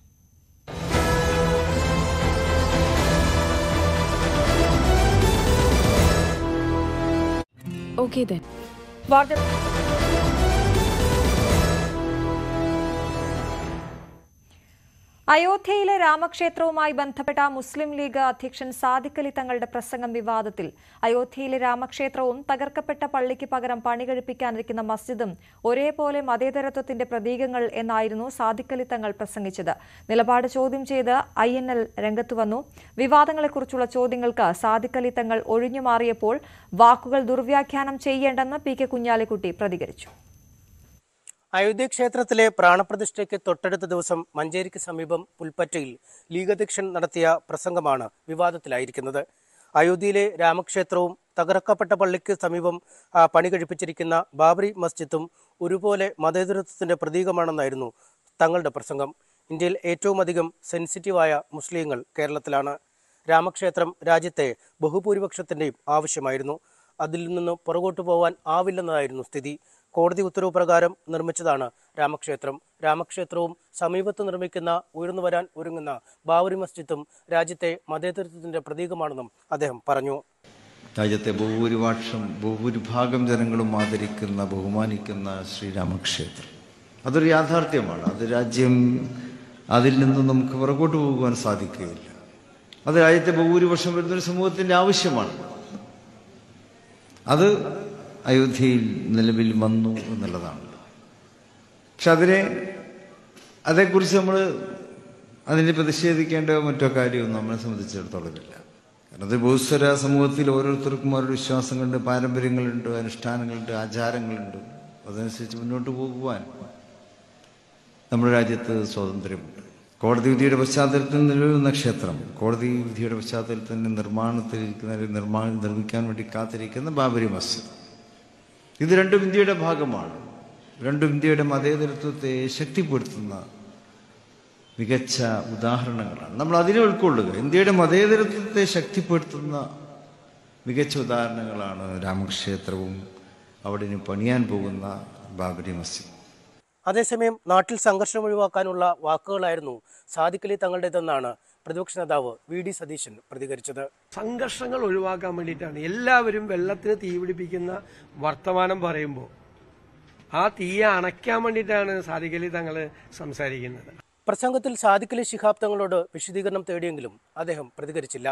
Speaker 13: Okay then.
Speaker 1: വാർത്ത അയോധ്യയിലെ രാമക്ഷേത്രവുമായി ബന്ധപ്പെട്ട മുസ്ലിം ലീഗ് അധ്യക്ഷൻ സാദിഖ് അലി തങ്ങളുടെ പ്രസംഗം വിവാദത്തിൽ അയോധ്യയിലെ രാമക്ഷേത്രവും തകർക്കപ്പെട്ട പള്ളിക്ക് പകരം പണി കഴിപ്പിക്കാനിരിക്കുന്ന മസ്ജിദും ഒരേപോലെ മതേതരത്വത്തിന്റെ പ്രതീകങ്ങൾ എന്നായിരുന്നു സാദിഖ് അലി തങ്ങൾ പ്രസംഗിച്ചത് നിലപാട് ചോദ്യം ചെയ്ത് ഐ എൻ എൽ രംഗത്തുവന്നു വിവാദങ്ങളെക്കുറിച്ചുള്ള ചോദ്യങ്ങൾക്ക് സാദിഖ് അലി തങ്ങൾ ഒഴിഞ്ഞുമാറിയപ്പോൾ വാക്കുകൾ ദുർവ്യാഖ്യാനം ചെയ്യേണ്ടെന്ന് പി കെ കുഞ്ഞാലിക്കുട്ടി പ്രതികരിച്ചു
Speaker 13: അയോധ്യ ക്ഷേത്രത്തിലെ പ്രാണപ്രതിഷ്ഠയ്ക്ക് തൊട്ടടുത്ത ദിവസം മഞ്ചേരിക്ക് സമീപം പുൽപ്പറ്റയിൽ ലീഗ് അധ്യക്ഷൻ നടത്തിയ പ്രസംഗമാണ് വിവാദത്തിലായിരിക്കുന്നത് അയോധ്യയിലെ രാമക്ഷേത്രവും തകർക്കപ്പെട്ട പള്ളിക്ക് സമീപം ആ, പണി കഴിപ്പിച്ചിരിക്കുന്ന ബാബറി മസ്ജിദും ഒരുപോലെ മതേതരത്വത്തിന്റെ പ്രതീകമാണെന്നായിരുന്നു തങ്ങളുടെ പ്രസംഗം ഇന്ത്യയിൽ ഏറ്റവും അധികം സെൻസിറ്റീവായ മുസ്ലിങ്ങൾ കേരളത്തിലാണ് രാമക്ഷേത്രം രാജ്യത്തെ ബഹുഭൂരിപക്ഷത്തിന്റെയും ആവശ്യമായിരുന്നു അതിൽ നിന്ന് പുറകോട്ട് പോകാൻ ആവില്ലെന്നതായിരുന്നു സ്ഥിതി കോടതി ഉത്തരവ് പ്രകാരം നിർമ്മിച്ചതാണ് രാമക്ഷേത്രം രാമക്ഷേത്രവും സമീപത്ത് നിർമ്മിക്കുന്ന ഉയർന്നു വരാൻ ഒരുങ്ങുന്ന ബാബറി മസ്ജിദും രാജ്യത്തെ മതേതരത്വത്തിന്റെ പ്രതീകമാണെന്നും അദ്ദേഹം പറഞ്ഞു
Speaker 2: രാജ്യത്തെ ബഹുഭൂരിപക്ഷം ബഹുഭൂരിഭാഗം ജനങ്ങളും ആദരിക്കുന്ന ബഹുമാനിക്കുന്ന ശ്രീരാമക്ഷേത്രം അതൊരു യാഥാർത്ഥ്യമാണ് അത് രാജ്യം അതിൽ നിന്ന് നമുക്ക് പുറകോട്ട് പോകുവാൻ സാധിക്കുകയില്ല അത് രാജ്യത്തെ ബഹുഭൂരിപക്ഷം വരുന്നൊരു സമൂഹത്തിൻ്റെ ആവശ്യമാണ് അത് അയോധ്യയിൽ നിലവിൽ വന്നു എന്നുള്ളതാണ് പക്ഷെ അതിനെ അതേക്കുറിച്ച് നമ്മൾ അതിനെ പ്രതിഷേധിക്കേണ്ട മറ്റോ കാര്യമൊന്നും നമ്മളെ സംബന്ധിച്ചിടത്തോളം ഇല്ല കാരണം അത് ബഹുസ്വര സമൂഹത്തിൽ ഓരോരുത്തർക്കും ഓരോ വിശ്വാസങ്ങളുണ്ട് പാരമ്പര്യങ്ങളുണ്ട് അനുഷ്ഠാനങ്ങളുണ്ട് ആചാരങ്ങളുണ്ട് അതനുസരിച്ച് മുന്നോട്ട് പോകുവാൻ നമ്മുടെ രാജ്യത്ത് സ്വാതന്ത്ര്യമുണ്ട് കോടതി വിധിയുടെ പശ്ചാത്തലത്തിൽ നിലവിലുന്ന ക്ഷേത്രം കോടതി വിധിയുടെ പശ്ചാത്തലത്തിൽ നിർമ്മാണത്തിലിരിക്കുന്ന നിർമ്മാണം നിർമ്മിക്കാൻ വേണ്ടി കാത്തിരിക്കുന്ന ബാബരി മസ്ജിദ് ഇത് രണ്ടും ഇന്ത്യയുടെ ഭാഗമാണ് രണ്ടും ഇന്ത്യയുടെ മതേതരത്വത്തെ ശക്തിപ്പെടുത്തുന്ന മികച്ച ഉദാഹരണങ്ങളാണ് നമ്മൾ അതിനെ ഉൾക്കൊള്ളുക ഇന്ത്യയുടെ മതേതരത്വത്തെ ശക്തിപ്പെടുത്തുന്ന മികച്ച ഉദാഹരണങ്ങളാണ് രാമക്ഷേത്രവും അവിടെ ഇനി പണിയാൻ പോകുന്ന ബാബരി മസ്ജിദ്
Speaker 13: അതേസമയം നാട്ടിൽ സംഘർഷം ഒഴിവാക്കാനുള്ള വാക്കുകളായിരുന്നു സാദിഖലി തങ്ങളുടേതെന്നാണ് പ്രതിപക്ഷ നേതാവ് വി ഡി സതീശൻ പ്രതികരിച്ചത്
Speaker 8: സംഘർഷങ്ങൾ ഒഴിവാക്കാൻ വേണ്ടിയിട്ടാണ് എല്ലാവരും വെള്ളത്തിന് തീ പിടിപ്പിക്കുന്ന വർത്തമാനം പറയുമ്പോൾ ആ തീയെ അണയ്ക്കാൻ വേണ്ടിയിട്ടാണ് സാദിഖലി തങ്ങൾ സംസാരിക്കുന്നത്
Speaker 13: പ്രസംഗത്തിൽ സാദിഖലി ശിഹാബ് തങ്ങളോട് വിശദീകരണം തേടിയെങ്കിലും അദ്ദേഹം പ്രതികരിച്ചില്ല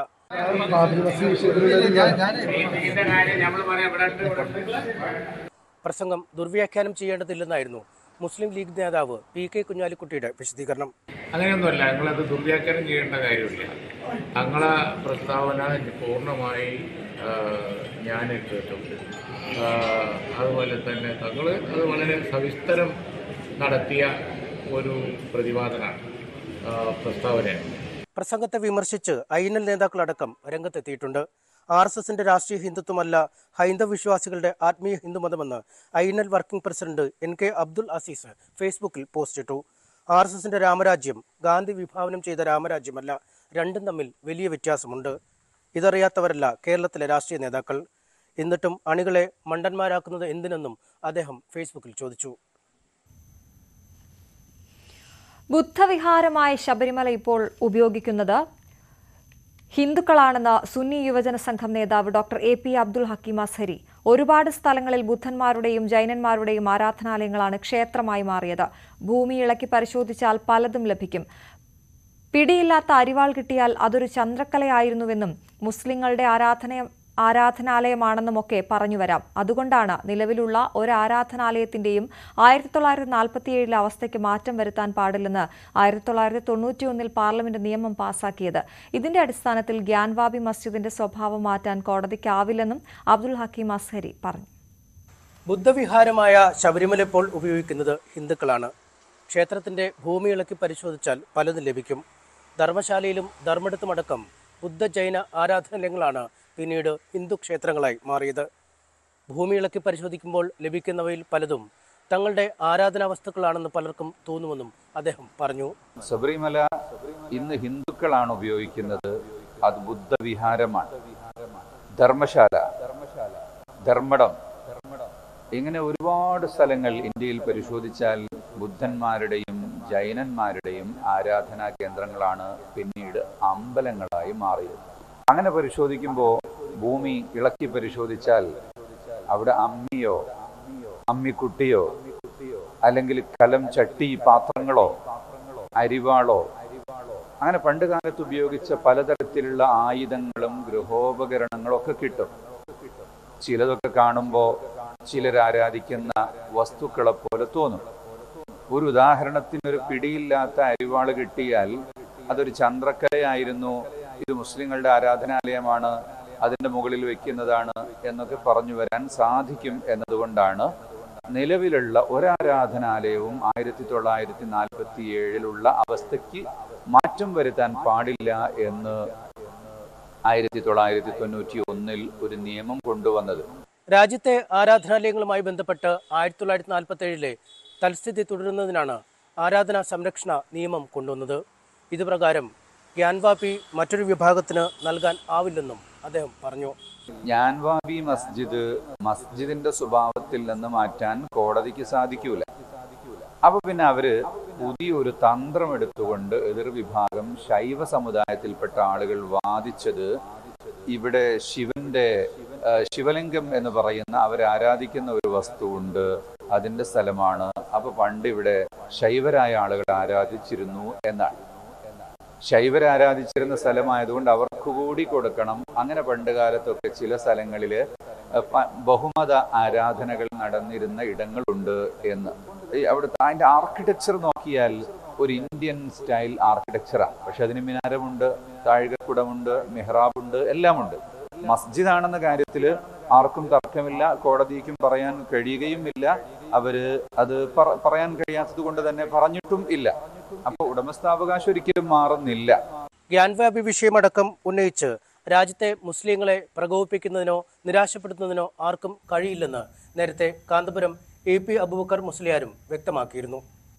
Speaker 13: പ്രസംഗം ദുർവ്യാഖ്യാനം ചെയ്യേണ്ടതില്ലെന്നായിരുന്നു മുസ്ലിം ലീഗ് നേതാവ് പി കെ കുഞ്ഞാലിക്കുട്ടിയുടെ വിശദീകരണം
Speaker 14: അങ്ങനെയൊന്നുമല്ല ഞങ്ങളത് ദുർവ്യാഖ്യാനം ചെയ്യേണ്ട കാര്യമില്ല ഞങ്ങളെ പ്രസ്താവന പൂർണ്ണമായി ആ, ഞാൻ കേട്ടു ആ, അതുപോലെ തന്നെ തങ്ങൾ അത് വളരെ സവിസ്തരം നടത്തിയ ഒരു പ്രതിപാദനമാണ് ആ, പ്രസ്താവനയാണ്
Speaker 13: പ്രസംഗത്തെ വിമർശിച്ച് ഐ എൻ എൽ നേതാക്കളടക്കം രംഗത്തെത്തിയിട്ടുണ്ട് ആർ എസ് എസിന്റെ രാഷ്ട്രീയ ഹിന്ദുത്വമല്ല ഹൈന്ദവ വിശ്വാസികളുടെ ആത്മീയ ഹിന്ദുമതമെന്ന് I N L working president N K Abdul Aziz ഫേസ്ബുക്കിൽ പോസ്റ്റിട്ടു ആർ എസ് എസിന്റെ രാമരാജ്യം ഗാന്ധി വിഭാവനം ചെയ്ത രാമരാജ്യമല്ല രണ്ടും തമ്മിൽ വലിയ വ്യത്യാസമുണ്ട് ഇതറിയാത്തവരല്ല കേരളത്തിലെ രാഷ്ട്രീയ നേതാക്കൾ എന്നിട്ടും അണികളെ മണ്ടന്മാരാക്കുന്നത് എന്തിനെന്നും അദ്ദേഹം ഫേസ്ബുക്കിൽ ചോദിച്ചു
Speaker 1: ബുദ്ധവിഹാരമായ ശബരിമല ഇപ്പോൾ ഉപയോഗിക്കുന്നത് ഹിന്ദുക്കളാണെന്ന് സുന്നി യുവജന സംഘം നേതാവ് doctor A P Abdul Hakeem Azhari ഒരുപാട് സ്ഥലങ്ങളിൽ ബുദ്ധന്മാരുടെയും ജൈനന്മാരുടെയും ആരാധനാലയങ്ങളാണ് ക്ഷേത്രമായി മാറിയത് ഭൂമി ഇളക്കി പരിശോധിച്ചാൽ പലതും ലഭിക്കും പിടിയില്ലാത്ത അരിവാൾ കിട്ടിയാൽ അതൊരു ചന്ദ്രക്കലയായിരുന്നുവെന്നും മുസ്ലിങ്ങളുടെ ആരാധന ആരാധനാലയമാണെന്നുമൊക്കെ പറഞ്ഞു വരാം അതുകൊണ്ടാണ് നിലവിലുള്ള ഒരു ആരാധനാലയത്തിന്റെയും ആയിരത്തി തൊള്ളായിരത്തി നാൽപ്പത്തിയേഴിലെ അവസ്ഥയ്ക്ക് മാറ്റം വരുത്താൻ പാടില്ലെന്ന് ആയിരത്തി തൊള്ളായിരത്തി തൊണ്ണൂറ്റിയൊന്നിൽ പാർലമെന്റ് നിയമം പാസാക്കിയത് ഇതിന്റെ അടിസ്ഥാനത്തിൽ ഗ്യാൻവാബി മസ്ജിദിന്റെ സ്വഭാവം മാറ്റാൻ കോടതിക്കാവില്ലെന്നും അബ്ദുൽ ഹക്കീം അസ്ഹരി പറഞ്ഞു
Speaker 13: ബുദ്ധവിഹാരമായ ശബരിമല ഇപ്പോൾ ഉപയോഗിക്കുന്നത് ഹിന്ദുക്കളാണ് ക്ഷേത്രത്തിന്റെ ഭൂമി ഇളക്കി പരിശോധിച്ചാൽ പലതും ലഭിക്കും ധർമ്മശാലയിലും ധർമ്മടത്തുമടക്കം ബുദ്ധ ജൈന ആരാധനാലയങ്ങളാണ് പിന്നീട് ഹിന്ദു ക്ഷേത്രങ്ങളായി മാറിയത് ഭൂമി ഇളക്കി പരിശോധിക്കുമ്പോൾ ലഭിക്കുന്നവയിൽ പലതും തങ്ങളുടെ ആരാധനാ വസ്തുക്കളാണെന്ന് പലർക്കും തോന്നുമെന്നും അദ്ദേഹം പറഞ്ഞു
Speaker 3: ശബരിമല ഇന്ന് ഹിന്ദുക്കളാണ് ഉപയോഗിക്കുന്നത് അത് ബുദ്ധവിഹാരമാണ് ധർമ്മശാല ധർമ്മടം ഇങ്ങനെ ഒരുപാട് സ്ഥലങ്ങൾ ഇന്ത്യയിൽ പരിശോധിച്ചാൽ ബുദ്ധന്മാരുടെയും ജൈനന്മാരുടെയും ആരാധനാ കേന്ദ്രങ്ങളാണ് പിന്നീട് അമ്പലങ്ങളായി മാറിയത് അങ്ങനെ പരിശോധിക്കുമ്പോൾ ഭൂമി ഇളക്കി പരിശോധിച്ചാൽ അവിടെ അമ്മിയോ അമ്മിക്കുട്ടിയോ അല്ലെങ്കിൽ കലം ചട്ടി പാത്രങ്ങളോ അരിവാളോ അങ്ങനെ പണ്ട് കാലത്ത് ഉപയോഗിച്ച പലതരത്തിലുള്ള ആയുധങ്ങളും ഗൃഹോപകരണങ്ങളും ഒക്കെ കിട്ടും ചിലതൊക്കെ കാണുമ്പോൾ ചിലർ ആരാധിക്കുന്ന വസ്തുക്കളെ പോലെ തോന്നും ഒരു ഉദാഹരണത്തിന് ഒരു പിടിയില്ലാത്ത അരിവാള് കിട്ടിയാൽ അതൊരു ചന്ദ്രക്കലയായിരുന്നു ഇത് മുസ്ലിങ്ങളുടെ ആരാധനാലയമാണ് അതിൻ്റെ മുകളിൽ വെക്കുന്നതാണ് എന്നൊക്കെ പറഞ്ഞു വരാൻ സാധിക്കും എന്നതുകൊണ്ടാണ് നിലവിലുള്ള ഒരാരാധനാലയവും ആയിരത്തി തൊള്ളായിരത്തി നാൽപ്പത്തി ഏഴിലുള്ള അവസ്ഥയ്ക്ക് മാറ്റം വരുത്താൻ പാടില്ല എന്ന് ആയിരത്തി തൊള്ളായിരത്തി തൊണ്ണൂറ്റി ഒന്നിൽ ഒരു നിയമം കൊണ്ടുവന്നത്
Speaker 13: രാജ്യത്തെ ആരാധനാലയങ്ങളുമായി ബന്ധപ്പെട്ട് ആയിരത്തി തൊള്ളായിരത്തി നാൽപ്പത്തി ഏഴിലെ തൽസ്ഥിതി തുടരുന്നതിനാണ് ആരാധനാ സംരക്ഷണ നിയമം കൊണ്ടുവന്നത് ഇതുപ്രകാരം ഗ്യാൻവാപി മറ്റൊരു വിഭാഗത്തിന് നൽകാൻ ആവില്ലെന്നും അദ്ദേഹം പറഞ്ഞു
Speaker 3: ജ്ഞാൻവാബി മസ്ജിദ് മസ്ജിദിന്റെ സ്വഭാവത്തിൽ നിന്ന് മാറ്റാൻ കോടതിക്ക് സാധിക്കൂല അപ്പൊ പിന്നെ അവര് പുതിയൊരു തന്ത്രം എടുത്തുകൊണ്ട് എതിർ വിഭാഗം ശൈവ സമുദായത്തിൽപ്പെട്ട ആളുകൾ വാദിച്ചത് ഇവിടെ ശിവന്റെ ആ, ശിവലിംഗം എന്ന് പറയുന്ന അവർ ആരാധിക്കുന്ന ഒരു വസ്തുവുണ്ട് അതിന്റെ സ്ഥലമാണ് അപ്പൊ പണ്ട് ഇവിടെ ശൈവരായ ആളുകൾ ആരാധിച്ചിരുന്നു എന്നാണ് ശൈവർ ആരാധിച്ചിരുന്ന സ്ഥലമായതുകൊണ്ട് അവർക്ക് കൂടി കൊടുക്കണം അങ്ങനെ പണ്ട് കാലത്തൊക്കെ ചില സ്ഥലങ്ങളിൽ ബഹുമത ആരാധനകൾ നടന്നിരുന്ന ഇടങ്ങളുണ്ട് എന്ന് ഈ അവിടുത്തെ അതിന്റെ ആർക്കിടെക്ചർ നോക്കിയാൽ ഒരു ഇന്ത്യൻ സ്റ്റൈൽ ആർക്കിടെക്ചറാണ് പക്ഷെ അതിന് മിനാരമുണ്ട് താഴികക്കുടമുണ്ട് മെഹ്റാബുണ്ട് എല്ലാമുണ്ട് മസ്ജിദാണെന്ന കാര്യത്തിൽ ആർക്കും തർക്കമില്ല കോടതിക്കും പറയാൻ കഴിയുകയുമില്ല അവര് അത് പറ- പറയാൻ കഴിയാത്തത് കൊണ്ട് തന്നെ പറഞ്ഞിട്ടും ഇല്ല അപ്പൊ ഉടമസ്ഥാവകാശം ഒരിക്കലും മാറുന്നില്ല
Speaker 13: ഗ്യാൻവാബി വിഷയമടക്കം ഉന്നയിച്ച് രാജ്യത്തെ മുസ്ലിങ്ങളെ പ്രകോപിപ്പിക്കുന്നതിനോ നിരാശപ്പെടുത്തുന്നതിനോ ആർക്കും കഴിയില്ലെന്ന് നേരത്തെ കാന്തപുരം എ പി അബൂബക്കർ മുസ്ലിയാരും വ്യക്തമാക്കിയിരുന്നു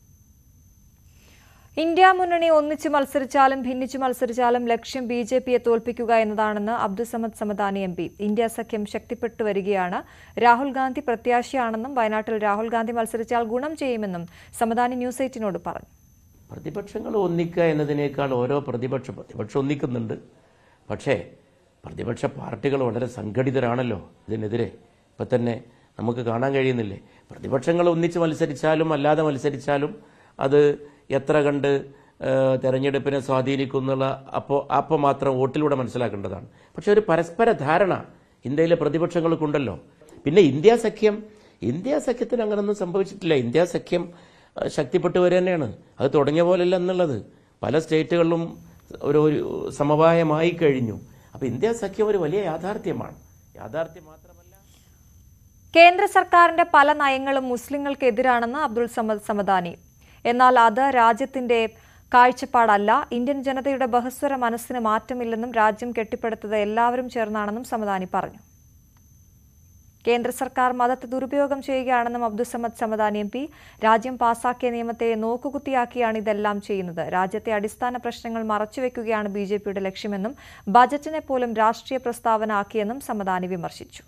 Speaker 1: ഇന്ത്യ മുന്നണി ഒന്നിച്ച് മത്സരിച്ചാലും ഭിന്നിച്ചു മത്സരിച്ചാലും ലക്ഷ്യം ബി ജെ പിയെ തോൽപ്പിക്കുക എന്നതാണെന്ന് Abdussamad Samadani M P India സഖ്യം ശക്തിപ്പെട്ടു വരികയാണ് രാഹുൽ ഗാന്ധി പ്രത്യാശയാണെന്നും വയനാട്ടിൽ രാഹുൽ ഗാന്ധി മത്സരിച്ചാൽ ഗുണം ചെയ്യുമെന്നും സമദാനി ന്യൂസ് എയ്റ്റിനോട് പറഞ്ഞു
Speaker 15: പ്രതിപക്ഷങ്ങൾ ഒന്നിക്കുക എന്നതിനേക്കാൾ ഓരോ പ്രതിപക്ഷ പ്രതിപക്ഷം ഒന്നിക്കുന്നുണ്ട് പക്ഷേ പ്രതിപക്ഷ പാർട്ടികൾ വളരെ സംഘടിതരാണല്ലോ ഇതിനെതിരെ ഇപ്പം തന്നെ നമുക്ക് കാണാൻ കഴിയുന്നില്ലേ പ്രതിപക്ഷങ്ങൾ ഒന്നിച്ച് മത്സരിച്ചാലും അല്ലാതെ മത്സരിച്ചാലും അത് എത്ര കണ്ട് ആ, തെരഞ്ഞെടുപ്പിനെ സ്വാധീനിക്കുന്നുള്ള അപ്പോൾ അപ്പോൾ മാത്രം വോട്ടിലൂടെ മനസ്സിലാക്കേണ്ടതാണ് പക്ഷേ ഒരു പരസ്പര ധാരണ ഇന്ത്യയിലെ പ്രതിപക്ഷങ്ങൾക്കുണ്ടല്ലോ പിന്നെ ഇന്ത്യ സഖ്യം ഇന്ത്യ സഖ്യത്തിന് അങ്ങനൊന്നും സംഭവിച്ചിട്ടില്ല ഇന്ത്യ സഖ്യം ആ, ശക്തിപ്പെട്ടു വരിക തന്നെയാണ് അത് തുടങ്ങിയ പോലെയല്ല എന്നുള്ളത് പല സ്റ്റേറ്റുകളിലും ഒരു ഒരു സമവായമായി കഴിഞ്ഞു അപ്പോൾ ഇന്ത്യ സഖ്യം ഒരു വലിയ യാഥാർത്ഥ്യമാണ് യാഥാർത്ഥ്യം മാത്രമല്ല
Speaker 1: കേന്ദ്ര സർക്കാരിന്റെ പല നയങ്ങളും മുസ്ലിങ്ങൾക്കെതിരാണെന്ന് അബ്ദുൾ സമദ് സമദാനി എന്നാൽ അത് രാജ്യത്തിന്റെ കാഴ്ചപ്പാടല്ല ഇന്ത്യൻ ജനതയുടെ ബഹസ്വര മനസ്സിന് മാറ്റമില്ലെന്നും രാജ്യം കെട്ടിപ്പടുത്തത് എല്ലാവരും ചേർന്നാണെന്നും സമദാനി പറഞ്ഞു കേന്ദ്ര സർക്കാർ മതത്തെ ദുരുപയോഗം ചെയ്യുകയാണെന്നും അബ്ദുസമദ് സമദാനി എം പി രാജ്യം പാസാക്കിയ നിയമത്തെ നോക്കുകുത്തിയാക്കിയാണ് ഇതെല്ലാം ചെയ്യുന്നത് രാജ്യത്തെ അടിസ്ഥാന പ്രശ്നങ്ങൾ മറച്ചുവെക്കുകയാണ് ബി ജെ പിയുടെ ലക്ഷ്യമെന്നും ബജറ്റിനെ പോലും രാഷ്ട്രീയ പ്രസ്താവന ആക്കിയെന്നും സമദാനി വിമർശിച്ചു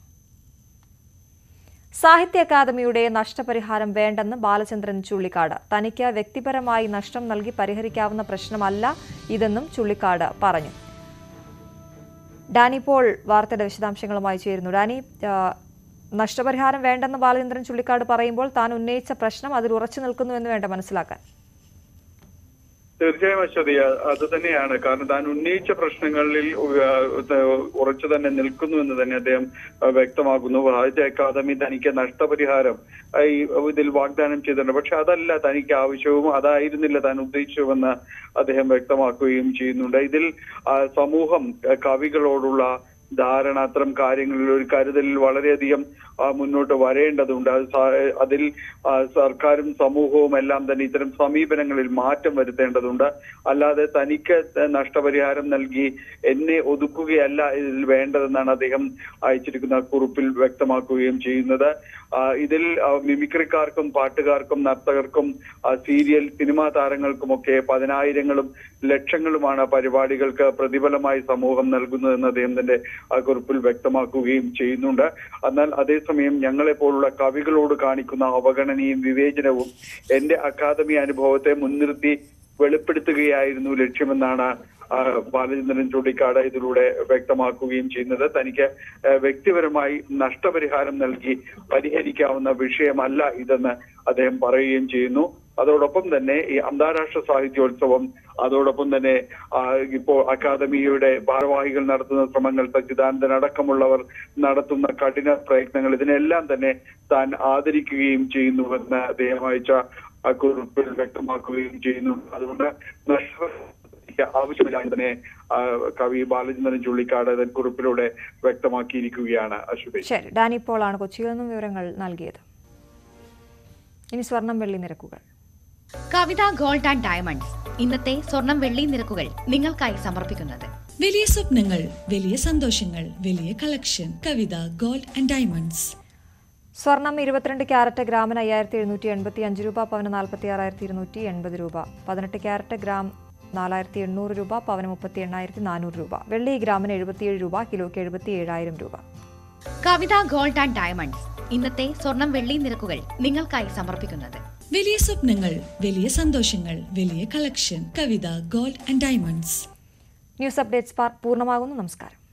Speaker 1: സാഹിത്യ അക്കാദമിയുടെ നഷ്ടപരിഹാരം വേണ്ടെന്ന് ബാലചന്ദ്രൻ ചുള്ളിക്കാട് തനിക്ക് വ്യക്തിപരമായി നഷ്ടം നൽകി പരിഹരിക്കാവുന്ന പ്രശ്നമല്ല ഇതെന്നും ചുള്ളിക്കാട് പറഞ്ഞു ഡാനി പോൾ വാർത്തയുടെ വിശദാംശങ്ങളുമായി ചേരുന്നു ഡാനി ആ, നഷ്ടപരിഹാരം വേണ്ടെന്ന് ബാലചന്ദ്രൻ ചുള്ളിക്കാട് പറയുമ്പോൾ താൻ ഉന്നയിച്ച പ്രശ്നം അതിൽ ഉറച്ചു നിൽക്കുന്നു എന്ന് വേണ്ട മനസ്സിലാക്കാൻ
Speaker 16: തീർച്ചയായും അശ്വതി അ- അത് തന്നെയാണ് കാരണം താൻ ഉന്നയിച്ച പ്രശ്നങ്ങളിൽ ഉ- ത- ഉറച്ചു തന്നെ നിൽക്കുന്നു എന്ന് തന്നെ അദ്ദേഹം അഹ് വ്യക്തമാക്കുന്നു സാഹിത്യ അക്കാദമി തനിക്ക് നഷ്ടപരിഹാരം അഹ് ഈ ഇതിൽ വാഗ്ദാനം ചെയ്തിട്ടുണ്ട് പക്ഷെ അതല്ല തനിക്ക് ആവശ്യവും അതായിരുന്നില്ല താൻ ഉദ്ദേശിച്ചുവെന്ന് അദ്ദേഹം വ്യക്തമാക്കുകയും ചെയ്യുന്നുണ്ട് ഇതിൽ ആ, സമൂഹം അഹ് കവികളോടുള്ള ധാരണ അത്തരം കാര്യങ്ങളിൽ ഒരു കരുതലിൽ വളരെയധികം ആ, മുന്നോട്ട് വരേണ്ടതുണ്ട് അത് സ- അതിൽ ആ, സർക്കാരും സമൂഹവും എല്ലാം തന്നെ ഇത്തരം സമീപനങ്ങളിൽ മാറ്റം വരുത്തേണ്ടതുണ്ട് അല്ലാതെ തനിക്ക് നഷ്ടപരിഹാരം നൽകി എന്നെ ഒതുക്കുകയല്ല ഇതിൽ വേണ്ടതെന്നാണ് അദ്ദേഹം അയച്ചിരിക്കുന്ന കുറിപ്പിൽ വ്യക്തമാക്കുകയും ചെയ്യുന്നത് ആ, ഇതിൽ ആ, മിമിക്രിക്കാർക്കും പാട്ടുകാർക്കും നർത്തകർക്കും ആ, സീരിയൽ സിനിമാ താരങ്ങൾക്കുമൊക്കെ പതിനായിരങ്ങളും ലക്ഷങ്ങളുമാണ് പരിപാടികൾക്ക് പ്രതിഫലമായി സമൂഹം നൽകുന്നതെന്ന് അദ്ദേഹം തന്റെ ആ കുറിപ്പിൽ വ്യക്തമാക്കുകയും ചെയ്യുന്നുണ്ട് എന്നാൽ അതേസമയം ഞങ്ങളെ പോലുള്ള കവികളോട് കാണിക്കുന്ന അവഗണനയും വിവേചനവും എന്റെ അക്കാദമി അനുഭവത്തെ മുൻനിർത്തി വെളിപ്പെടുത്തുകയായിരുന്നു ലക്ഷ്യമെന്നാണ് ആ, ബാലചന്ദ്രൻ ചൂണ്ടിക്കാട് ഇതിലൂടെ വ്യക്തമാക്കുകയും ചെയ്യുന്നത് തനിക്ക് ആ, വ്യക്തിപരമായി നഷ്ടപരിഹാരം നൽകി പരിഹരിക്കാവുന്ന വിഷയമല്ല ഇതെന്ന് അദ്ദേഹം പറയുകയും ചെയ്യുന്നു അതോടൊപ്പം തന്നെ ഈ അന്താരാഷ്ട്ര സാഹിത്യോത്സവം അതോടൊപ്പം തന്നെ ആ, ഇപ്പോൾ അക്കാദമിയുടെ ഭാരവാഹികൾ നടത്തുന്ന ശ്രമങ്ങൾ സച്ചിദാനന്ദൻ അടക്കമുള്ളവർ നടത്തുന്ന കഠിന പ്രയത്നങ്ങൾ ഇതിനെല്ലാം തന്നെ താൻ ആദരിക്കുകയും ചെയ്യുന്നുവെന്ന് അദ്ദേഹം അയച്ച ആ കുറിപ്പിൽ വ്യക്തമാക്കുകയും ചെയ്യുന്നു അതുകൊണ്ട് നഷ്ട ആവശ്യമില്ല എന്ന് തന്നെ ആ, കവി ബാലചന്ദ്രൻ ചുള്ളിക്കാട് തൻ കുറിപ്പിലൂടെ വ്യക്തമാക്കിയിരിക്കുകയാണ് അശ്വതി
Speaker 1: ശരി ഡാനി പോളാണ് കൊച്ചിയിൽ നിന്നും വിവരങ്ങൾ നൽകിയത് ഇനി സ്വർണം വെള്ളി നിരക്കുകൾ
Speaker 17: കവിത ഗോൾഡ് ആൻഡ് ഡയമണ്ട്സ് ഇന്നത്തെ സ്വർണം വെള്ളി നിരക്കുകൾ നിങ്ങൾക്കായി സമർപ്പിക്കുന്നത്
Speaker 18: വലിയ സ്വപ്നങ്ങൾ വലിയ സന്തോഷങ്ങൾ വലിയ collection Kavitha gold and diamonds
Speaker 1: സ്വർണം ഇരുപത്തിരണ്ട് ക്യാരറ്റ് ഗ്രാമിന് അയ്യായിരത്തി എഴുന്നൂറ്റി എൺപത്തി അഞ്ച് രൂപ പവന് നാൽപ്പത്തി ആറായിരത്തി ഇരുന്നൂറ്റി എൺപത് രൂപ പതിനെട്ട് ക്യാരറ്റ് ഗ്രാം നാലായിരത്തി എണ്ണൂറ് രൂപ പവന് മുപ്പത്തി എണ്ണായിരത്തി നാനൂറ് രൂപ വെള്ളി ഗ്രാമിന് എഴുപത്തിയേഴ് രൂപ കിലോയ്ക്ക് എഴുപത്തി ഏഴായിരം രൂപ
Speaker 17: കവിത ഗോൾഡ് ആൻഡ് ഡയമണ്ട്സ് ഇന്നത്തെ സ്വർണം വെള്ളി നിരക്കുകൾ നിങ്ങൾക്കായി സമർപ്പിക്കുന്നത്
Speaker 18: വലിയ സ്വപ്നങ്ങൾ വലിയ സന്തോഷങ്ങൾ വലിയ collection Kavitha gold and diamonds
Speaker 1: news updates park പൂർണ്ണമാകുന്നു നമസ്കാരം